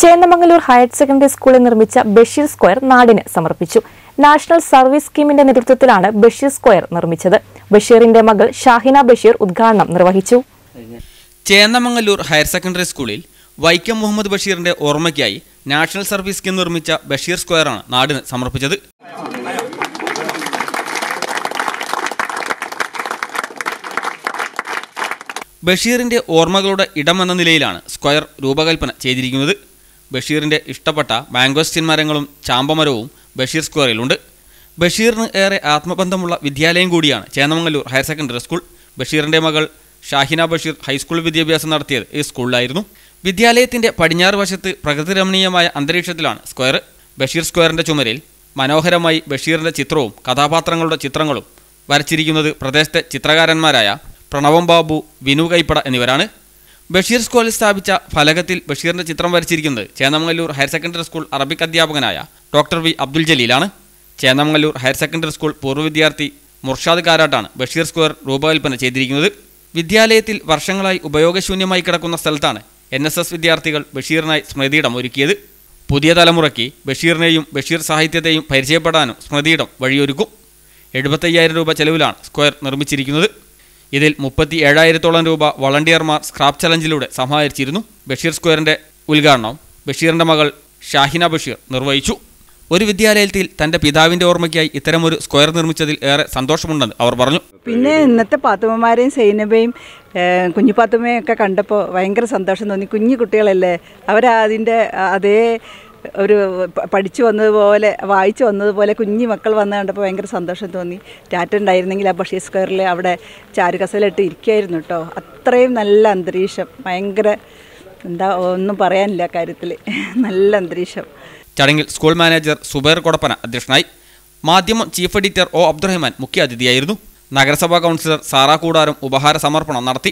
Chennamangalur higher secondary സ്കൂളിൽ നിർമ്മിച്ച Basheer square നാടിന് സമർപ്പിച്ചു നാഷണൽ സർവീസ് സ്കീമിന്റെ നേതൃത്വത്തിലാണ് ബഷീർ സ്ക്വയർ നിർമ്മിച്ചത് ബഷീറിന്റെ മകൾ ഷാഹിന ബഷീർ ഉദ്ഘാടനം നിർവഹിച്ചു ചേന്നമംഗല്ലൂർ ഹയർ സെക്കൻഡറി സ്കൂളിൽ വൈക്കം മുഹമ്മദ് ബഷീറിന്റെ ഓർമ്മയ്ക്കായി നാഷണൽ സർവീസ് സ്കീം നിർമ്മിച്ച ബഷീർ സ്ക്വയറാണ് നാടിന് സമർപ്പിച്ചത് ബഷീറിന്റെ ഓർമ്മകളുടെ ഇടമെന്ന നിലയിലാണ് സ്ക്വയർ രൂപകൽപ്പന ചെയ്തിരിക്കുന്നത് ബഷീറിന്റെ ഇഷ്ടപ്പെട്ട മാംഗോസ്റ്റിൻ മരങ്ങളും ചാമ്പമരവും ബഷീർ സ്ക്വയറിലുണ്ട് ബഷീറിന് ഏറെ ആത്മബന്ധമുള്ള വിദ്യാലയം കൂടിയാണ് ചേന്നമംഗല്ലൂർ ഹയർ സെക്കൻഡറി സ്കൂൾ ബഷീറിന്റെ മകൾ ഷാഹിന ബഷീർ ഹൈസ്കൂൾ വിദ്യാഭ്യാസം നടത്തിയത് ഈ സ്കൂളിലായിരുന്നു വിദ്യാലയത്തിന്റെ പടിഞ്ഞാറ് വശത്ത് പ്രകൃതിരമണീയമായ അന്തരീക്ഷത്തിലാണ് സ്ക്വയർ ബഷീർ സ്ക്വയറിന്റെ ചുമരിൽ മനോഹരമായി ബഷീറിന്റെ ചിത്രവും കഥാപാത്രങ്ങളുടെ ചിത്രങ്ങളും വരച്ചിരിക്കുന്നത് പ്രദേശത്തെ ചിത്രകാരന്മാരായ പ്രണവം ബാബു വിനു കൈപ്പട എന്നിവരാണ് ബഷീർ സ്കൂളിൽ സ്ഥാപിച്ച ഫലകത്തിൽ ബഷീറിന്റെ ചിത്രം വരച്ചിരിക്കുന്നത് Chennamangallur higher secondary school Arabic അധ്യാപകനായ ഡോക്ടർ വി അബ്ദുൽ ജലീലാണ് ചേന്നമംഗല്ലൂർ ഹയർ സെക്കൻഡറി സ്കൂൾ പൂർവ്വ വിദ്യാർത്ഥി മുർഷാദ് കാരാട്ടാണ് ബഷീർ സ്ക്വയർ രൂപകൽപ്പന ചെയ്തിരിക്കുന്നത് വിദ്യാലയത്തിൽ വർഷങ്ങളായി ഉപയോഗശൂന്യമായി കിടക്കുന്ന സ്ഥലത്താണ് എൻ എസ് എസ് വിദ്യാർത്ഥികൾ ബഷീറിനായി സ്മൃതിയിടം ഒരുക്കിയത് പുതിയ തലമുറയ്ക്ക് ബഷീറിനെയും ബഷീർ സാഹിത്യത്തെയും പരിചയപ്പെടാനും സ്മൃതിയിടം വഴിയൊരുക്കും എഴുപത്തയ്യായിരം രൂപ ചെലവിലാണ് സ്ക്വയർ നിർമ്മിച്ചിരിക്കുന്നത് ഇതിൽ മുപ്പത്തി ഏഴായിരത്തോളം രൂപ വളണ്ടിയർമാർ സ്ക്രാപ്പ് ചലഞ്ചിലൂടെ സമാഹരിച്ചിരുന്നു ബഷീർ സ്ക്വയറിന്റെ ഉദ്ഘാടനം ബഷീറിന്റെ മകൾ ഷാഹിന ബഷീർ നിർവഹിച്ചു ഒരു വിദ്യാലയത്തിൽ തന്റെ പിതാവിന്റെ ഓർമ്മയ്ക്കായി ഇത്തരമൊരു സ്ക്വയർ നിർമ്മിച്ചതിൽ ഏറെ സന്തോഷമുണ്ടെന്ന് അവർ പറഞ്ഞു പിന്നെ ഇന്നത്തെ പാത്തുമ്മമാരെയും സൈനബയും കുഞ്ഞു പാത്തുമ്മയും ഒക്കെ കണ്ടപ്പോൾ ഭയങ്കര സന്തോഷം തോന്നി കുഞ്ഞു കുട്ടികളല്ലേ അവരതിൻ്റെ അതേ ഒരു പ- പഠിച്ചു വന്നതുപോലെ വായിച്ചു വന്നതുപോലെ കുഞ്ഞു മക്കൾ വന്ന് കണ്ടപ്പോൾ ഭയങ്കര സന്തോഷം തോന്നി ടാറ്റ ഉണ്ടായിരുന്നെങ്കിൽ ആ ബഷീർ സ്ക്വയറിൽ അവിടെ ചാരുകസലിട്ട് ഇരിക്കുമായിരുന്നു കേട്ടോ അത്രയും നല്ല അന്തരീക്ഷം ഭയങ്കര എന്താ ഒന്നും പറയാനില്ല കാര്യത്തിൽ നല്ല അന്തരീക്ഷം ചടങ്ങിൽ സ്കൂൾ മാനേജർ സുബൈർ കൊടപ്പന അധ്യക്ഷനായി മാധ്യമം ചീഫ് എഡിറ്റർ ഒ അബ്ദുറഹ്മാൻ മുഖ്യ അതിഥിയായിരുന്നു നഗരസഭാ കൗൺസിലർ സാറാ കൂടാരം ഉപഹാര സമർപ്പണം നടത്തി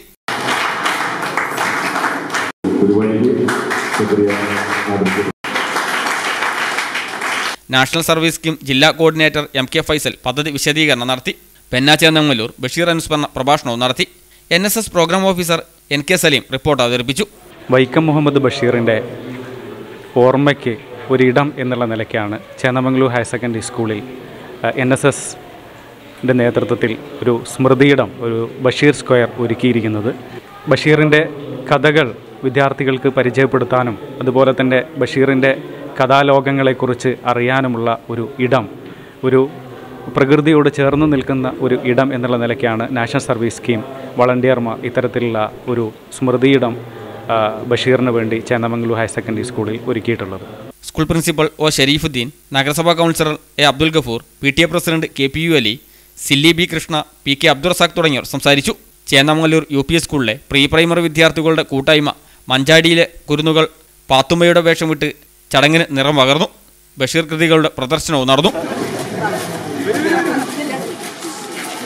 നാഷണൽ സർവീസ് സ്കീം ജില്ലാ കോർഡിനേറ്റർ എം കെ ഫൈസൽ പദ്ധതി വിശദീകരണം നടത്തി പെന്നാച്ചേന്നങ്ങല്ലൂർ ബഷീർ അനുസ്മരണ പ്രഭാഷണവും നടത്തി N S S program officer N K Saleem report അവതരിപ്പിച്ചു വൈക്കം മുഹമ്മദ് ബഷീറിൻ്റെ ഓർമ്മയ്ക്ക് ഒരിടം എന്നുള്ള നിലയ്ക്കാണ് ചേന്നമംഗലൂർ ഹയർ സെക്കൻഡറി സ്കൂളിൽ എൻ എസ് എസിൻ്റെ നേതൃത്വത്തിൽ ഒരു സ്മൃതിയിടം ഒരു ബഷീർ സ്ക്വയർ ഒരുക്കിയിരിക്കുന്നത് ബഷീറിൻ്റെ കഥകൾ വിദ്യാർത്ഥികൾക്ക് പരിചയപ്പെടുത്താനും അതുപോലെ തന്നെ ബഷീറിൻ്റെ കഥാലോകങ്ങളെക്കുറിച്ച് അറിയാനുമുള്ള ഒരു ഇടം ഒരു പ്രകൃതിയോട് ചേർന്ന് നിൽക്കുന്ന ഒരു ഇടം എന്നുള്ള നിലയ്ക്കാണ് നാഷണൽ സർവീസ് സ്കീം വളണ്ടിയർമാർ ഇത്തരത്തിലുള്ള ഒരു സ്മൃതിയിടം ആ, ബഷീറിന് വേണ്ടി ചേന്നമംഗലൂർ ഹയർ സെക്കൻഡറി സ്കൂളിൽ ഒരുക്കിയിട്ടുള്ളത് സ്കൂൾ പ്രിൻസിപ്പൽ ഒ ഷരീഫുദ്ദീൻ നഗരസഭാ councillor A Abdul Gafoor P T A president K P U Ali സില്ലി B Krishna P K Abdul Razak തുടങ്ങിയവർ സംസാരിച്ചു ചേന്നമംഗലൂർ യു പി എസ് സ്കൂളിലെ പ്രീ പ്രൈമറി വിദ്യാർത്ഥികളുടെ കൂട്ടായ്മ മഞ്ചാടിയിലെ കുരുന്നുകൾ പാത്തുമ്മയുടെ വേഷം വിട്ട് ചടങ്ങിന് നിറം പകർന്നു ബഷീർ കൃതികളുടെ പ്രദർശനവും നടന്നു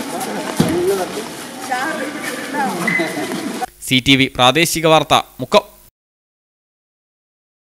സി ടി വി പ്രാദേശിക വാർത്ത മുക്കം